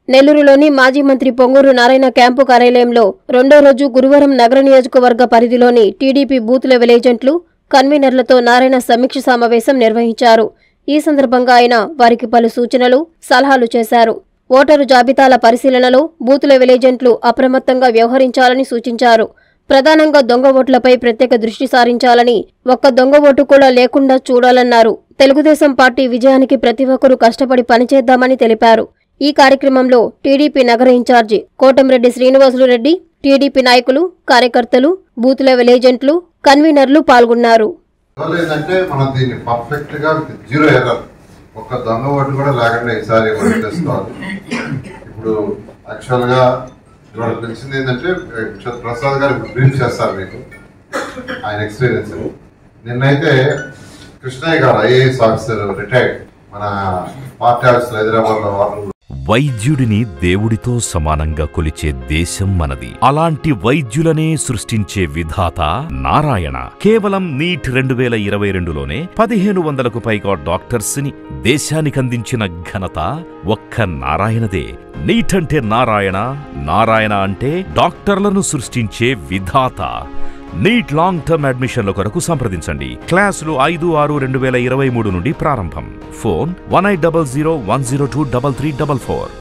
నెల్లూరులోని మాజీ మంత్రి పొంగూరు నారాయణ క్యాంపు కార్యాలయంలో రెండో రోజు గురువారం నగర నియోజకవర్గ పరిధిలోని టీడీపీ బూత్ లెవెల్ ఏజెంట్లు కన్వీనర్లతో నారాయణ సమీక్ష సమావేశం నిర్వహించారు ఈ సందర్భంగా ఆయన వారికి పలు సూచనలు సలహాలు చేశారు ఓటరు జాబితాల పరిశీలనలో బూత్ లెవెల్ ఏజెంట్లు అప్రమత్తంగా వ్యవహరించాలని సూచించారు ప్రధానంగా దొంగ ఓట్లపై ప్రత్యేక దృష్టి సారించాలని ఒక్క దొంగ ఓటు కూడా లేకుండా చూడాలన్నారు తెలుగుదేశం పార్టీ విజయానికి ప్రతి ఒక్కరూ కష్టపడి పనిచేద్దామని తెలిపారు ఈ కార్యక్రమంలో టీడీపీ నగర ఇన్ఛార్జి కోటంరెడ్డి శ్రీనివాసులు రెడ్డి టీడీపీ నాయకులు కార్యకర్తలు బూత్ లెవెల్ ఏజెంట్లు కన్వీనర్లు పాల్గొన్నారు అందువల్ల ఏంటంటే మనం దీన్ని పర్ఫెక్ట్ గా విత్ జీరో ఎర్రర్ ఒక్క దొంగ ఓటు కూడా లేకుండా ఈసారి ఓటు చేసుకోవాలి ఇప్పుడు యాక్చువల్ గా ఇవాళ తెలిసింది ఏంటంటే అక్షత్ ప్రసాద్ గారు ఇప్పుడు బ్రీఫ్ చేస్తారు మీకు ఆయన ఎక్స్పీరియన్స్ నిన్నైతే కృష్ణయ్య గారు ఐఏఎస్ ఆఫీసర్ రిటైర్డ్ మన పార్టీ ఆఫీస్ హైదరాబాద్ లో వాళ్ళు వైద్యుడిని దేవుడితో సమానంగా కొలిచే దేశం మనది అలాంటి వైద్యులనే సృష్టించే విధాత నారాయణ కేవలం నీట్ రెండు వేల ఇరవై రెండులోనే పదిహేను వందలకు పైగా డాక్టర్స్ ని దేశానికందించిన ఘనత ఒక్క నారాయణదే నీట్ అంటే నారాయణ నారాయణ అంటే డాక్టర్లను సృష్టించే విధాత నీట్ లాంగ్ టర్మ్ అడ్మిషన్ల కొరకు సంప్రదించండి క్లాసులు ఐదు ఆరు రెండు వేల ఇరవై మూడు నుండి ప్రారంభం phone one eight double zero one zero two double three double four